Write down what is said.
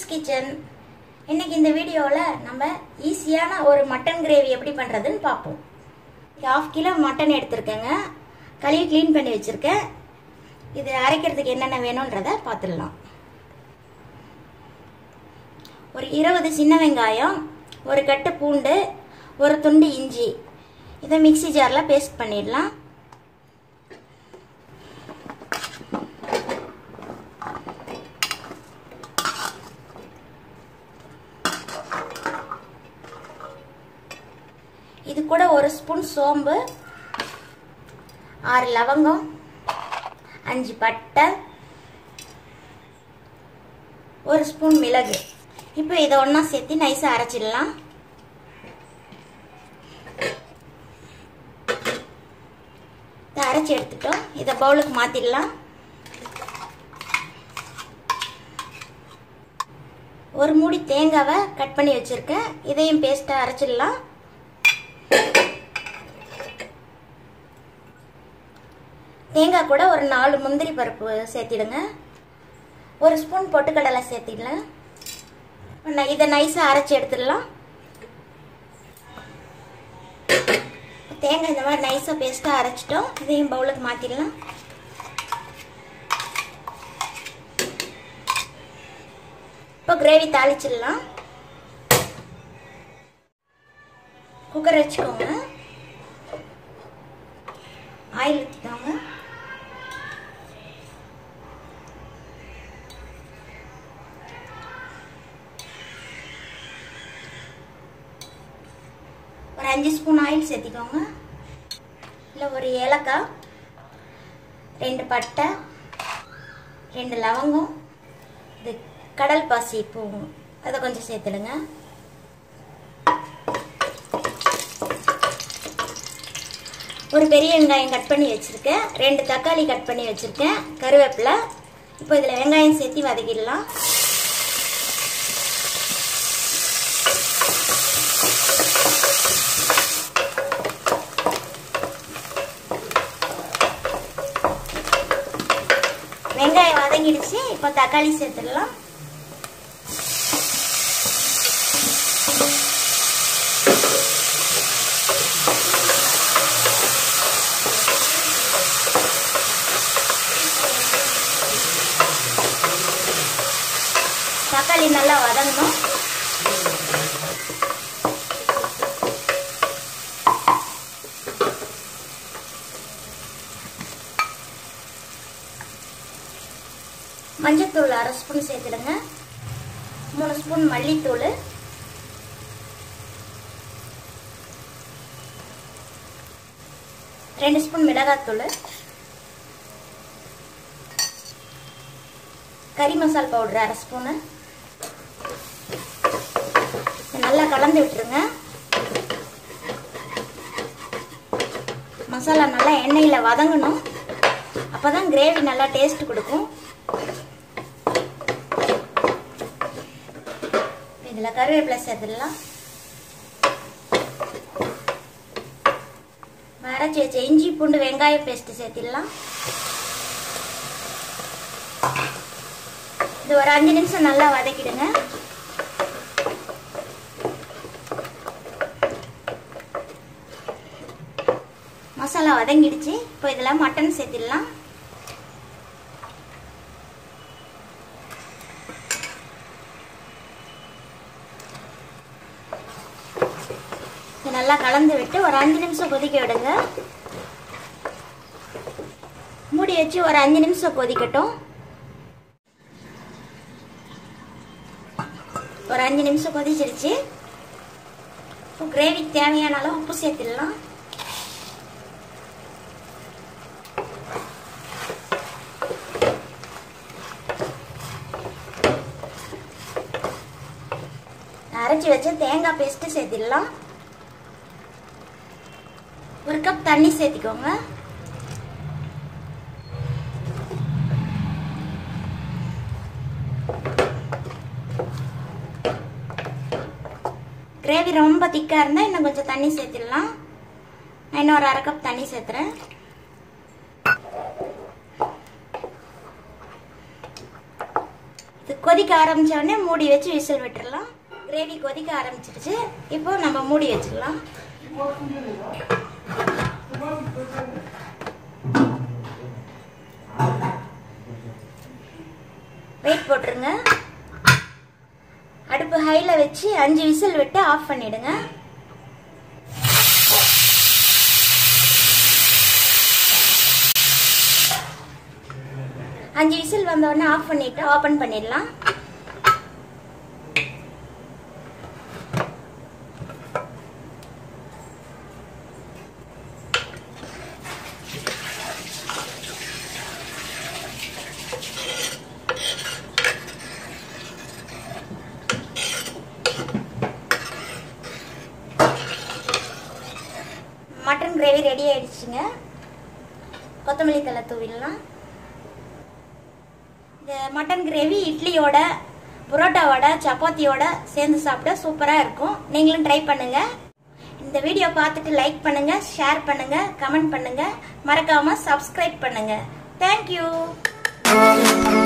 kitchen இன்னைக்கு இந்த வீடியோவில் நம்ம ஈஸியான ஒரு மட்டன் கிரேவி எப்படி பண்ணுறதுன்னு பார்ப்போம் ஹாஃப் கிலோ மட்டன் எடுத்திருக்கேங்க கழுவி க்ளீன் பண்ணி வச்சுருக்கேன் இது அரைக்கிறதுக்கு என்னென்ன வேணுன்றத பார்த்துடலாம் ஒரு இருபது சின்ன வெங்காயம் ஒரு கட்டு பூண்டு ஒரு துண்டு இஞ்சி இதை மிக்ஸி ஜாரில் பேஸ்ட் பண்ணிடலாம் இது கூட ஒரு ஸ்பூன் சோம்பு ஆறு லவங்கம் அஞ்சு பட்டை ஒரு ஸ்பூன் மிளகு இப்போ இதை ஒன்றா சேர்த்து நைஸாக அரைச்சிடலாம் இதை அரைச்சி எடுத்துட்டோம் இதை பவுலுக்கு மாற்றிடலாம் ஒரு மூடி தேங்காவை கட் பண்ணி வச்சுருக்கேன் இதையும் பேஸ்ட்டாக அரைச்சிடலாம் தேங்காய் கூட ஒரு நாலு முந்திரி பருப்பு சேர்த்திடுங்க ஒரு ஸ்பூன் பொட்டுக்கடலை சேர்த்திடலாம் நான் இதை நைஸாக அரைச்சி எடுத்துடலாம் தேங்காய் இந்த மாதிரி நைஸாக பேஸ்ட்டாக அரைச்சிட்டோம் இதையும் பவுலுக்கு மாற்றிடலாம் இப்போ கிரேவி தாளிச்சிடலாம் குக்கர் வச்சுக்கோங்க ஆயில் ஊற்றிக்கோங்க ஒரு அஞ்சு ஸ்பூன் ஆயில் சேர்த்திக்கோங்க இல்லை ஒரு ஏலக்காய் ரெண்டு பட்டை ரெண்டு லவங்கம் இது கடல் பாசி பூ அதை கொஞ்சம் சேர்த்துடுங்க ஒரு பெரிய வெங்காயம் கட் பண்ணி வச்சுருக்கேன் ரெண்டு தக்காளி கட் பண்ணி வச்சுருக்கேன் கருவேப்பிலை இப்போ இதில் வெங்காயம் சேர்த்து வதக்கிடலாம் வெங்காயம் வதங்கிடுச்சு இப்போ தக்காளி சேர்த்துடலாம் தக்காளி நல்லா வதங்கணும் மஞ்சத்தூள் அரை ஸ்பூன் சேர்த்துடுங்க மூணு ஸ்பூன் மல்லித்தூள் ரெண்டு ஸ்பூன் மிளகாத்தூள் கறி மசால் பவுடர் அரை ஸ்பூனு நல்லா கலந்து விட்டுருங்க மசாலா நல்லா எண்ணெயில் வதங்கணும் அப்போ தான் கிரேவி நல்லா டேஸ்ட் கொடுக்கும் இதில் கருவேப்பிலை சேர்த்துடலாம் அரைச்சி வச்ச இஞ்சி பூண்டு வெங்காய பேஸ்ட் சேர்த்திடலாம் இது ஒரு அஞ்சு நிமிஷம் நல்லா வதக்கிடுங்க மசாலா வதங்கிடுச்சு இப்போ இதில் மட்டன் சேர்த்திடலாம் நல்லா கலந்து விட்டு ஒரு அஞ்சு நிமிஷம் கொதிக்க விடுங்க மூடி வச்சு ஒரு அஞ்சு நிமிஷம் கொதிக்கட்டும் ஒரு அஞ்சு நிமிஷம் கொதிச்சிருச்சு இப்போ கிரேவிக்கு தேவையான அளவு உப்பு சேர்த்துடலாம் அரைச்சி வச்ச தேங்காய் பேஸ்ட்டு சேர்த்திடலாம் ஒரு கப் தண்ணி சேர்த்திக்கோங்க கிரேவி ரொம்ப திக்காக இருந்தால் இன்னும் கொஞ்சம் தண்ணி சேர்த்துடலாம் நான் இன்னும் ஒரு அரை கப் தண்ணி சேர்த்துறேன் கொதிக்க ஆரம்பிச்ச உடனே மூடி வச்சு விசில் விட்டுறலாம் கிரேவி கொதிக்க ஆரம்பிச்சிருச்சு இப்போ நம்ம மூடி வச்சிடலாம் வெயிட் போட்டுருங்க அடுப்பு ஹைல வச்சு அஞ்சு விசில் விட்டு ஆஃப் பண்ணிடுங்க அஞ்சு விசில் வந்த உடனே ஆஃப் பண்ணிட்டு ஓபன் பண்ணிடலாம் மட்டன் கிரேவி ரெடி ஆயிடுச்சுங்க கொத்தமல்லி தலை தூவிடலாம் இந்த மட்டன் கிரேவி இட்லியோட புரோட்டாவோட சப்பாத்தியோட சேர்ந்து சாப்பிட சூப்பராக இருக்கும் நீங்களும் ட்ரை பண்ணுங்க இந்த வீடியோ பார்த்துட்டு லைக் பண்ணுங்க ஷேர் பண்ணுங்க கமெண்ட் பண்ணுங்க மறக்காம சப்ஸ்கிரைப் பண்ணுங்க தேங்க்யூ